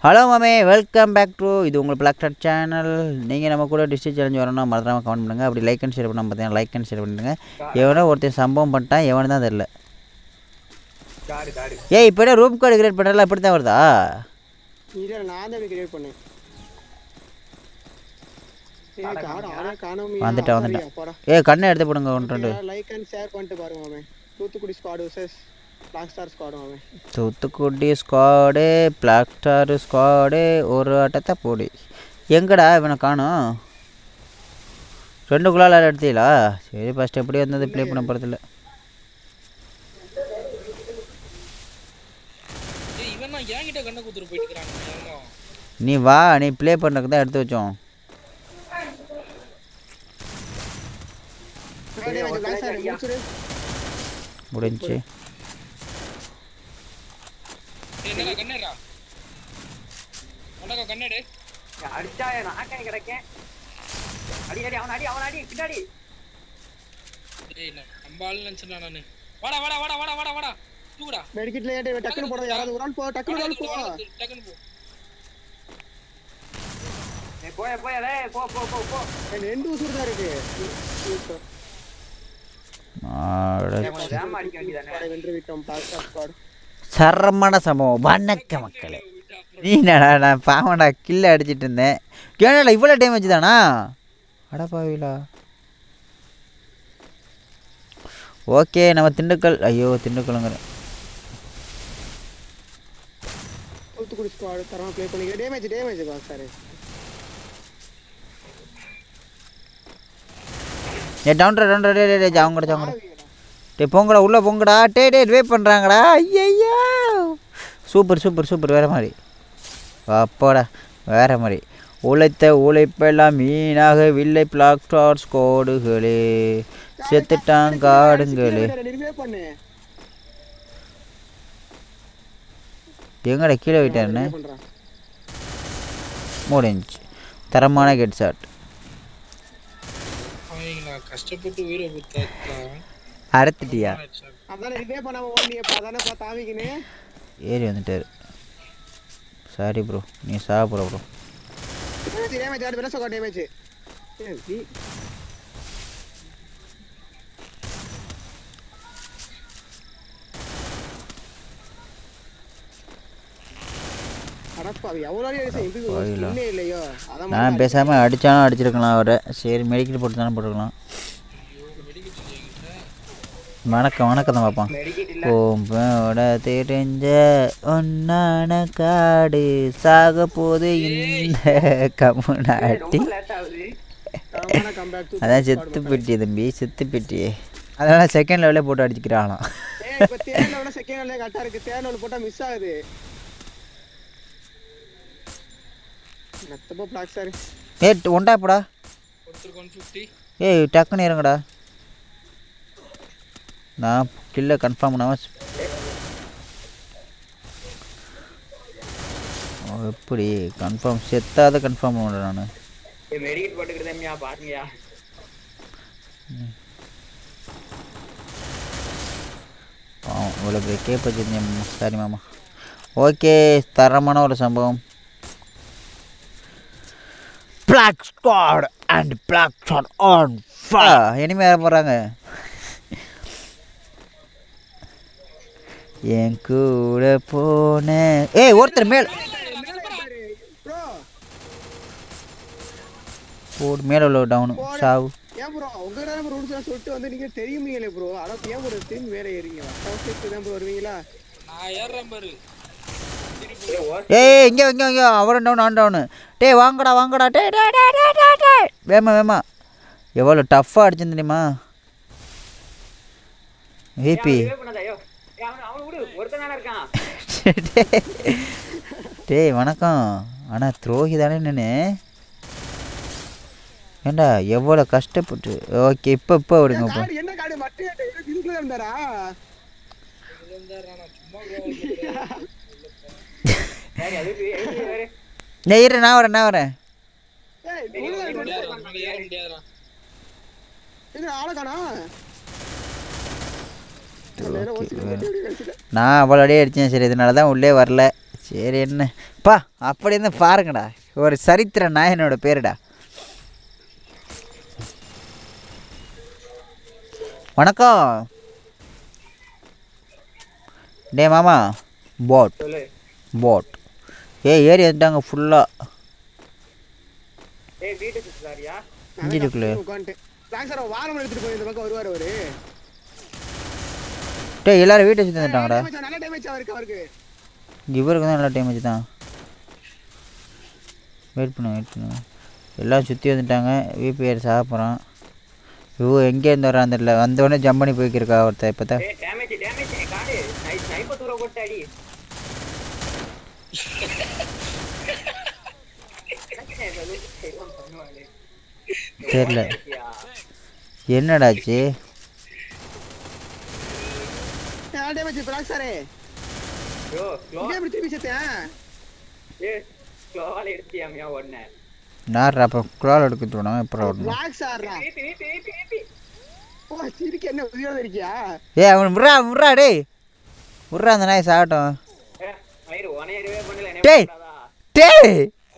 Hello மாமே welcome back to இது உங்கள் பிளாக் டாட் சேனல் நீங்கள் நம்ம கூட டிஸ்ட்ரிக் சேலஞ்ச் வரணும் மறந்துடாமல் கமெண்ட் பண்ணுங்கள் அப்படி லைக் அண்ட் ஷேர் பண்ணாமல் பார்த்தீங்கன்னா லைக் அண்ட் ஷேர் பண்ணிடுங்க எவனோ ஒருத்தன் சம்பவம் பண்ணிட்டான் எவனு தான் தெரில காடு காடு ஏய் இப்போ ரூம் கார்டு கிரியேட் பண்ணுறல இப்படி தான் வருதா இல்ல நான் தான் கிரியேட் பண்ணேன் ஏய், காடு ஆளே காணோமே. வந்துட்டேன், ஆமாரியா, வந்துட்டேன். போடா. ஏய் கண்ணை எடுத்து போடுங்க ஒன்று ரெண்டு லைக் அண்ட் ஷேர் பண்ணிட்டு பாருங்க மாமே Thoothukudi squad versus black star squad மாமே Thoothukudi squad black star squad ஒரு ஆட்டத்தை போடு எங்கடா இவனை காணும் ரெண்டு குழாயில் எடுத்தீங்களா சரி ஃபஸ்ட் எப்படி வந்தது ப்ளே பண்ண போகிறதில்ல ஏய் இவன் நான் என்கிட்ட கண்ணை குத்துட்டு போயிட்டு இருக்கிறான் நீ வா நீ ப்ளே பண்ணுறதுக்கு தான் எடுத்து வச்சோம் டேய், கொஞ்சம் black star முடிச்சிரு. முடிஞ்சுச்சு என்னடா கண்ணேடா உனக்கா கண்ணேடு அடிச்சா நாக்கை கிடைக்கேன் அடி அடி அவன் அடி அவன் அடி பின்னாடி ஏய் நான் நம்ம ஆளு நினைச்சேன் நானு வாடா வாடா வாடா வாடா வாடா வாடா தூக்குடா மெடிக்கிட்ல ஏன் டேய், டக்குனு போடா யாராவது ஒரு ஆள் போ டக்குனு ஒரு ஆள் போ டக்குன்னு போ ஏய், போய போய டேய் போ போ போ போ என் ரெண்டு உசுறு தான் இருக்கு ஆட. ஏய், கொஞ்சம் வேகமா அடிக்க வேண்டியதானே ஸ்குவாடை வென்று விட்டோம் பிளாக் ஸ்டார் ஸ்குவாட் சரமான சம்பவம் வணக்க மக்களே நீ என்னடா நான் பாவண்டா கில்ல அடிச்சிட்டு இருந்தேன் கேடா இவ்வளோ டேமேஜ் தானா அடப்பாவிலா ஓகே நம்ம திண்டுக்கல் ஐயோ திண்டுக்கல்ங்கிறேன் தூத்துக்குடி ஸ்குவாட் தரமா ப்ளே பண்ணி டேமேஜ் டேமேஜ் பிளாக் ஸ்டார் ஏ டவுன்ரா டவுன்ரா டே டே டே அவங்க கூட அவங்க டே போங்கடா உள்ளே போங்கடா டே டே வே பண்ணுறாங்கடா ஐயய்யா சூப்பர் சூப்பர் சூப்பர் வேறு மாதிரி அப்பாடா வேறு மாதிரி உழைத்த உழைப்பெல்லாம் மீனாக வில்லை பிளாக் ஸ்டார்ஸ் கோடுகளே செத்துட்டான் காடுங்களே நிர்வே பண்ணு எங்கடா கீழே விட்டாருன்னு என்ன பண்றான் முடிஞ்சு தரமான கெட் ஷாட் அவங்களா கஷ்டப்பட்டு உயிரை குத்தாத்தா அறுத்துட்டியா அதானே நிர்வே பண்ணாம ஓடினியப்பா அதானே பா தாவிக்கினே ஏறி வந்துட்டாரு சாரி ப்ரோ நீ சாப்பிட்ற ப்ரோ டேமேஜ் டேமேஜ் ஆடு வெனசோ டேமேஜ் அடப்பாவி எவ்வளோ அடி அடிச்சேன் இது பாவிகளா. இன்னே இல்லையோ அதான் நான் பேசாமல் அடித்தாலும் அடிச்சிருக்கலாம் அவரை சரி மெடிக்கல் போட்டு தானே போட்டுருக்கலாம் வணக்கம் வணக்கம் தான் பார்ப்பான் மெடிக்கிட் இல்ல கோம்போட தெரிஞ்ச ஒன்னான காடு சாக போது இந்த கமுனாட்டி ரொம்ப லேட் ஆகுது தரமான கம்பேக் அதான் செத்து பெட்டி தம்பி செத்து பெட்டி அதனால செகண்ட் லெவலே போட்டு அடிச்சுக்கிறாங்களாம் ஏய் இப்ப தேர்ல விட செகண்ட் லெவலே கரெக்டா இருக்கு தேர்ல லெவல் போட்டா மிஸ் ஆகுது நத்தப்போ பிளாக் சார் ஏ ஒண்டா போடா ஒருத்தருக்கு ஒன் ஃபிஃப்டி ஏய் டக்குன்னு இருங்கடா நான் கில்ல கன்ஃபார்ம் பண்ணாமல் எப்படி கன்ஃபார்ம் செத்தாத கன்ஃபார்ம் பண்ணுறேன் நான் ஏய், மெடிக்கிட் போட்டுக்கிறதேம்யா பாருங்கயா பாவம் இவ்வளோ பெரிய கேப் வச்சுருந்தேன் சாரி மாமா ஓகே தரமான ஒரு சம்பவம் black squad and black squad on இனிமே யார போகிறாங்க என் கூட போன ஏய் ஒருத்தர் மேல் ப்ரோ போடு மேலே உள்ள டவுனு சாவு ஏன் ப்ரோ உங்க நேரம் ரூல்ஸ் எல்லாம் சொல்லிட்டு வந்து நீங்க தெரியுமீங்களே ப்ரோ அட ஏன் ப்ரோ திரும்பி வேற ஏறீங்க ஃபர்ஸ்ட் தான் ப்ரோ வருவீங்களா நான் ஏறுறேன் பாரு ஏய், ஓ- ஏய் இங்கே இங்கே இங்கே அவரும் டவுன் ஆன் டவுனு டேய் வாங்கடா வாங்கடா டே டே டே டே டே டே வேமா வேமா எவ்வளோ டஃப்பாக அடிச்சுன்னு தெரியுமா விபி ஏய், அவன் பண்ணாத, ஐயோ. ஏய், அவன- அவன விடு, ஒருத்தன் தானே இருக்கான் டேய் வணக்கம் ஆனால் துரோகி தானே நான் ஏண்டா எவ்வளோ கஷ்டப்பட்டு ஓகே இப்போ இப்போ விடுங்க இப்போ காடு என்ன காடு மட்டு இதுக்குள்ள இருந்தாரா இருந்தாரா நான் சும்மா கோவம் சரி, அதுக்கு எழுதி வேறு. நான் இரு நான் வரேன் நான் வரேன் ஏய் பெரிய உள்ள வண்டி இருந்தா- முடியாது மேலே ஏற முடியாதுடா எங்க ஆளை காணா ஓகே நான் அவ்வளோ அடியே அடித்தேன் சரி இதனால தான் உள்ளே வரல சரி என்ன பா அப்படி இருந்து பாருங்கடா ஒரு சரித்திர நாயனோட பேருடா வணக்கம் டே மாமா போட் சொல்லு போட் ஏ ஏறி வந்துட்டாங்க ஃபுல்லாக ஏய் வீட்டு சுத்துறாரியா இஞ்சிட்டுக்குள்ளே உட்காந்துட்டு பிளாக் சார் வாரம் எடுத்துட்டு போய் இந்த பக்கம் வருவார் அவரு டே எல்லாரும் வீட்டை சுற்றி வந்துட்டாங்கடா Damage, நல்ல டேமேஜ் அவருக்கு அவருக்கு இவருக்கு தான் நல்லா டேமேஜ் தான் வெயிட் பண்ணு வெயிட் பண்ணு எல்லாம் சுற்றி வந்துட்டாங்க விபிஆர் சாப்பிட்றான் இவ எங்கேருந்து வரான் தெரியல வந்தோடனே ஜம்ப் பண்ணி போய்க்கிருக்கா ஒருத்தன் இப்போ தான் ஏய் டேமேஜ் டேமேஜ் காடு நைட் ஸ்னைப்பர் தூர போட்டு அடி தெரில என்னடாச்சு நல்ல டேமேஜ் பிளாக் சாரே யோ ஸ்லோ இங்கே எப்படி திருப்பி செத்தேன் ஏ ஸ்லோவால எடுத்தியாமியா ஒண்ணே நான் அப்போ குழால் எடுக்க தோணும் எப்போ வரணும் பிளாக் சார்ரா வீட்டு வீட்டு வீட்டு வீட்டு ஓ சிரிக்க என்ன உயிரோட இருக்கியா ஏ அவன் முறா முறா டேய் முறா அந்த நாய் சாகட்டும் ஏ மயிறு உனையவே பண்ணல என்ன டேய். பண்ணாதா டேய்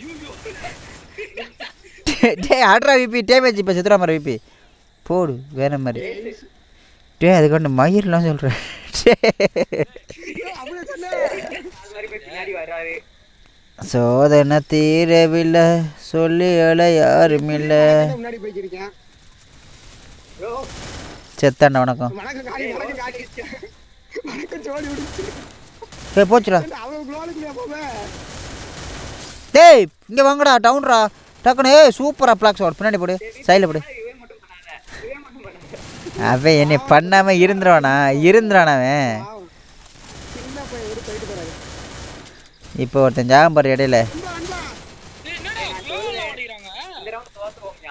டேய் ஆட்ரா விபி டேமேஜ் இப்போ சித்ரா மாதிரி விபி போடு வேற மாதிரி டேய் அதுக்கு வந்து மயிர்லாம் சொல்கிறேன் அப்படியே சொன்ன அது மாதிரி போய் பின்னாடி வராரு சோதனை தீரவில்லை சொல்லி அழ யாரும் இல்லை முன்னாடி போய்க்கிருக்கேன் யோ செத்தாண்ட வணக்கம் வணக்கம் காடி வணக்கம் காடி வணக்கம் ஜோடி விடுச்சு ஏ போச்சுடா அவ்வளவு குளோலுக்குள்ளே போவேன் டேய் இங்கே வாங்கடா டவுன்ரா டக்குனு ஏய் சூப்பரா பிளாக் ஷாட் பின்னாடி போடு சைடில் போடு இவே மட்டும் பண்ணாத இவே மட்டும் பண்ணாத அவன் என்னை பண்ணாமல் இருந்துருவானா இருந்துறான் அவன் பாவம். சின்ன பையன் விட்டு போயிட்டு போறாரு இப்போ ஒருத்தன் ஜாகம் பாரு இடையில அன்பா அன்பா டேய், என்னடா global ஆ ஓடிக்கிறாங்க? இந்த ரவுண்ட் தோத்துவோம்யா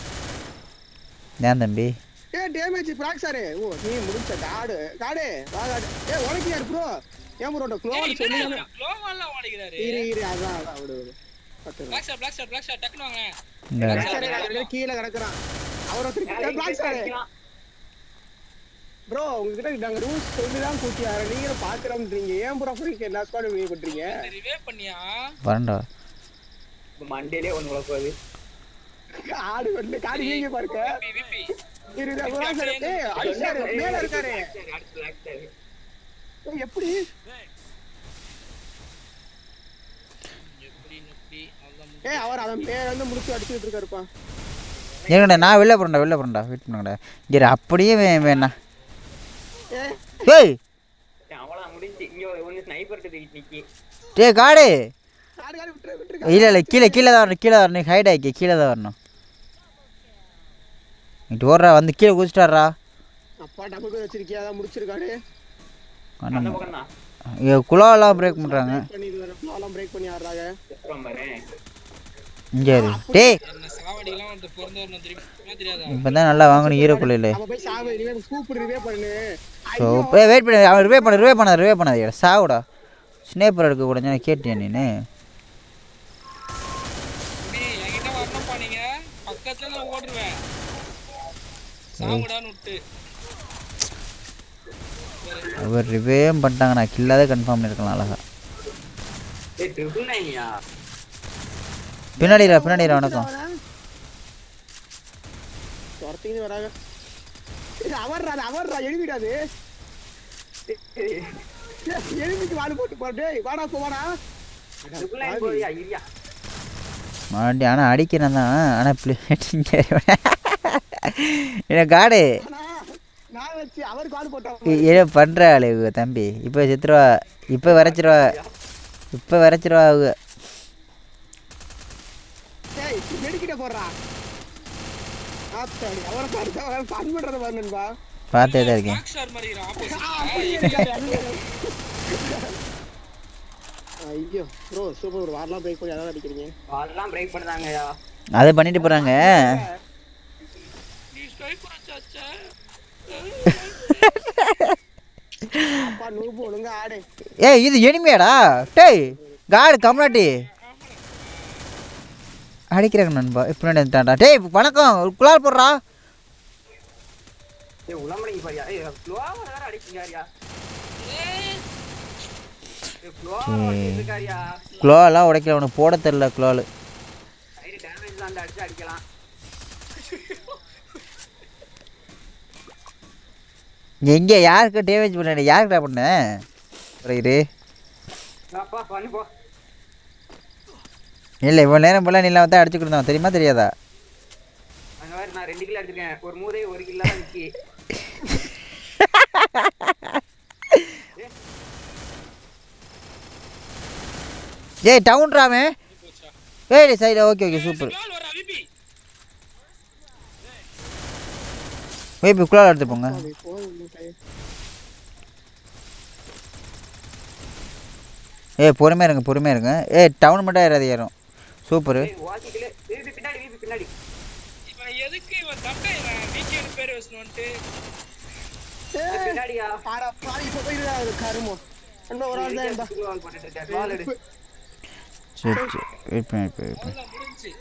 ஏன் தம்பி ஏ டேமேஜ் பிளாக் சாரே ஓ நீ முடிச்ச காடு காடு வா காடு ஏ உனக்கு யார் ப்ரோ ஏன் ப்ரோ ஏய், க்ளோவல் சொல்லி என்னடா global ஆ ஓடிக்கிறாரு? இரு இரு அதான் அதான் விடு விடு பத்து Black shot, black shot, black shot, டக்குனு வாங்க. இந்த பிளாக் சாரே அதுல கீழே கிடக்குறான் அவர் ஒருத்தர் பிளாக் சாரே ப்ரோ உங்ககிட்ட நாங்க ரூல்ஸ் சொல்லி தான் கூட்டி வர நீங்க பாக்குறோம்ன்றீங்க ஏன் ப்ரோ ஃப்ரீக்கு எல்லா ஸ்குவாடும் நீங்க பண்றீங்க இந்த revive பண்ணியா? வரண்டா மண்டேலே ஒன்று உள்ள போகுது ஆடு வந்து காடு நீங்க பாருங்க விபி, விபி. இரு இரு, பிளாக் சாரே ஏய் அடிச்சாரு மேல இருக்காரு அடுத்து black star. ஏய், எப்படி எப்படி, எப்படி, அவ்வளவுதான் ஏய் அவர் அவன் பேர் வந்து முடிச்சு அடிச்சுட்டு இருக்காருப்பா ஏங்கடா நான் வெளில போறேன்டா வெளில போறேன்டா வெயிட் பண்ணுங்கடா இங்கே அப்படியே வே- வேணா ஏய் ஏய் அவ்வளவு முடிஞ்சு இங்க ஒரு ஒண்ணு ஸ்னைப்பர் தூக்கிட்டு நிக்கி டேய் காடு காடு காடு விட்டுரு விட்டுரு இல்லை இல்லை கீழே கீழே தான் வரணும் கீழே தான் வரணும் ஹைட் ஆக்கி கீழே தான் வரணும் இங்கிட்டு ஓடுறா வந்து கீழே குதிச்சிட்டாரா அப்பா டபுள் கோல் வச்சிருக்கியா அதான் முடிச்சிருக்காரு அந்த பக்கம் தான் இங்கே குழாவெல்லாம் பிரேக் பண்ணுறாங்க பண்ணி இது வர ஃப்ளாலாம் பிரேக் பண்ணி ஆடுறாங்க செத்துறோம் பாரு இங்கே இரு டேய் என்ன சாவடிலாம் வந்து பிறந்தவர்னு தெரியுமா தெரியாதா இப்போ தான் நல்லா வாங்கணும் ஈரோக்குள்ளையில் அவ போய் சாவு இனிமே சூப்பர் ரிவே பண்ணு ஸோ ஏ வெயிட் பண்ணு அவன் ரிவே பண்ண ரிவே பண்ண ரிவே பண்ணாத சாவுடா ஸ்னேப்பர் எடுக்க கூட கேட்டியா நீனு தம்பி, என்கிட்ட வரணும்ப்பா நீங்க. பக்கத்துல நான் ஓடுருவேன். சாவுடான்னு விட்டு. அவர் ரிவே பண்ணிட்டாங்க நான் கில்லாத கன்ஃபார்ம் பண்ணியிருக்கலாம் அழகா ஏய் ட்ரிபிள் நைன்யா பின்னாடிடா பின்னாடிடா வணக்கம் துரத்தின்னு வராங்க இது அவர்ரா அது அவர்ரா எழுதிடாது எழுதிக்கு வாடு போட்டு போட்டு வாடா போவாடா ட்ரிபிள் நைன் போறியா இரியா மறுபடியும் ஆனால் அடிக்கிறேன் தான் ஆனால் பிளேட்டிங்க என்ன காடு ஆனா, நான் வச்சு அவருக்கு வாடு போட்டா ஏதோ பண்ணுற ஆளு இவங்க தம்பி இப்போ செத்துருவா இப்போ வரைச்சிருவா இப்போ வரைச்சிருவா அவங்க ஏய் வெடிக்கிட்ட போடுறா ஆத்தாடி அவரை பாருங்க அவரை ஃபன் பண்றத பாருங்கப்பா பார்த்தே தான் இருக்கேன் Black star மாதிரி இருக்கிறான் opposite. அப்படியே இருக்காரு, அப்படியே. ஐயோ ப்ரோ சூப்பர் ப்ரோ வாரெல்லாம் பிரேக் பண்ணி அதான் அடிக்கிறீங்க வால்லாம் பிரேக் பண்ணாங்கயா அதை பண்ணிட்டு போகிறாங்க நீ sniper வச்சாச்சா? அப்பா நூப்பு ஒழுங்கா ஆடு ஏய் இது எனிமையாடா டேய் காடு கம்னாட்டி அடிக்கிறாங்க நண்பா இப்போ வந்துட்டான்டா டேய் வணக்கம் ஒரு குளால் போடுறா ஏய் உளமடங்கி பாரியா ஏய் ஸ்லோவா வேற அடிக்கிறாரியா ஃப்ளோ இருக்காரியா க்ளோலாம் உடைக்கல உனக்கு போட தெரில க்ளோவில் சைடு டேமேஜ் தான் அடிச்சு அடிக்கலாம் எங்கே யாருக்கு டேமேஜ் பண்ண யாருக்குடா பண்ண இரு அப்பா பண்ணு போ இல்லை இவ்வளோ நேரம் போல நீ வந்து அடிச்சுக்கிட்டு இருந்தோம் தெரியுமா தெரியாதா அந்த மாதிரி நான் ரெண்டு கிலோ எடுத்துருக்கேன் ஒரு மூதே ஒரு கிலோ தான் நிக்கி ஏய் டவுன் ராமே ஏய் side okay okay super call வர விபி போய் இப்போ குள்ளால் எடுத்து போங்க அது போதும் மூட்டை. ஏய் பொறுமையாக இருங்க பொறுமையாக இருங்க ஏய் டவுன் மட்டும் ஏறாது ஏறும் சூப்பரு வாக்கிக்கல வீபி பின்னாடி வீபி பின்னாடி இவன் எதுக்கு இவன் தட்டை இவன் வீக்கெண்ட் பேர் வசணும்ட்டு ஏய், பின்னாடியா பாடா, பாடி, இப்ப போயிருடா, அது கருமம். இன்னும் ஒரு ஆள் தான் இருந்தா. வால் பண்ணிட்டு இருக்கேன் வால் எடு சரி சரி வெயிட் பண்ணி வெயிட் பண்ணி அவ்வளவுதான் முடிஞ்சு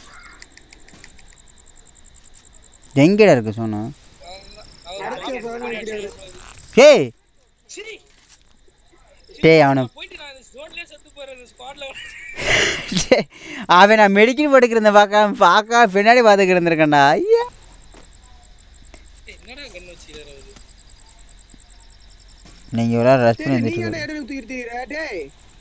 எங்கேடா இருக்கு சொன்னா அவர் அடைச்சு வைப்பாருன்னு நினைக்கிறாரு. ஏய் சரி டேய் அவனை போயிட்டு நான் ரோட்லயே செத்து போறேன் ஸ்பாட்ல டேய், அவன் நான் மெடிக்கல் படிக்கிறத பார்க்காம பார்க்க பின்னாடி பார்த்துக்கிட்டு இருந்திருக்கேன்டா ஐயா என்னடா கண்ணு வச்சுக்கிறாரு அவரு நீங்கள் ஒரு ரஷ் பண்ணி டேய், வந்துட்டு நீங்க என்ன இருக்காரு. இடையில தூக்கிட்டு திரியிற? டேய்,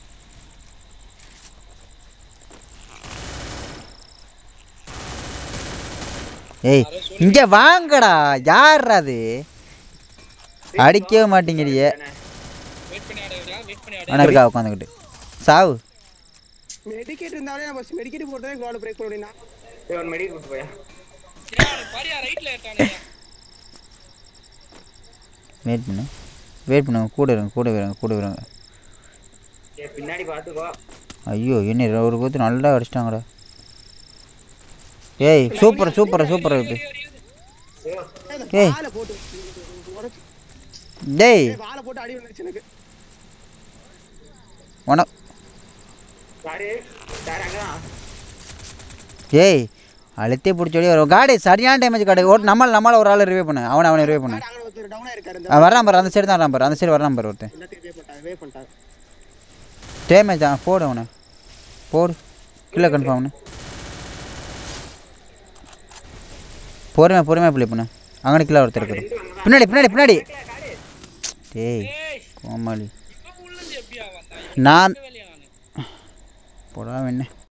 ஏய் இங்கே வாங்கடா யார்ரா அது அடிக்கவே மாட்டேங்கிறியே வெயிட் பண்ணி ஆடுறா வெயிட் பண்ணி ஆடு ஆனால் இருக்கா உட்காந்துக்கிட்டு சாவு medicate இருந்தாலே நம்ம medicate போட்டுதான் goal break பண்ண முடியும். நான் ஏய், ஒரு மெடி கொடுத்து போயா ஏன் அவனுக்கு பாரியா ரைட்ல ஏட்டானுங்க வெயிட் பண்ணு வெயிட் பண்ணுங்க கூட இருங்க கூட இருங்க கூட இருங்க ஏய், பின்னாடி பாத்துக்கோ ஐயோ என்ன ஒரு கூத்து நல்லா அடிச்சிட்டாங்கடா ஏய் சூப்பர் சூப்பர் சூப்பர் இருக்கு ஐயோ அந்த ஏய். வாலை போட்டு உடைச்சு- டேய் ஏய், வாலை போட்டு அடி வந்துருச்சு எனக்கு. உன சாரி சார் அங்கதான் ஏய் அழுத்தே பிடிச்சோடி வரும் காடி சரியான டேமேஜ் காடு ஒரு நம்மள நம்மள ஒரு ஆள் ரிவே பண்ணு அவனை அவனை ரிவே பண்ணு அங்க ஒருத்தர் down ஆயிருக்காரு. இந்த அவன் வரான் பாரு அந்த சைடு தான் வரான் பாரு அந்த சைடு வரான் பாரு ஒருத்தன் எல்லாத்தையும் wave பண்ணிட்டாங்க, wave பண்ணிட்டாங்க. டேமேஜ் ஆ போடு அவனை போடு கில்ல கன்ஃபார்ம்னு பொறுமை பொறுமை பிள்ளை பண்ணு அங்கே கிலோ ஒருத்தர் இருக்காரு பின்னாடி பின்னாடி பின்னாடி டேய் ஏய் கோமாளி இவன் உள்ள இருந்து எப்படியா வந்தான் நான் வேலையா நானு போடா என்ன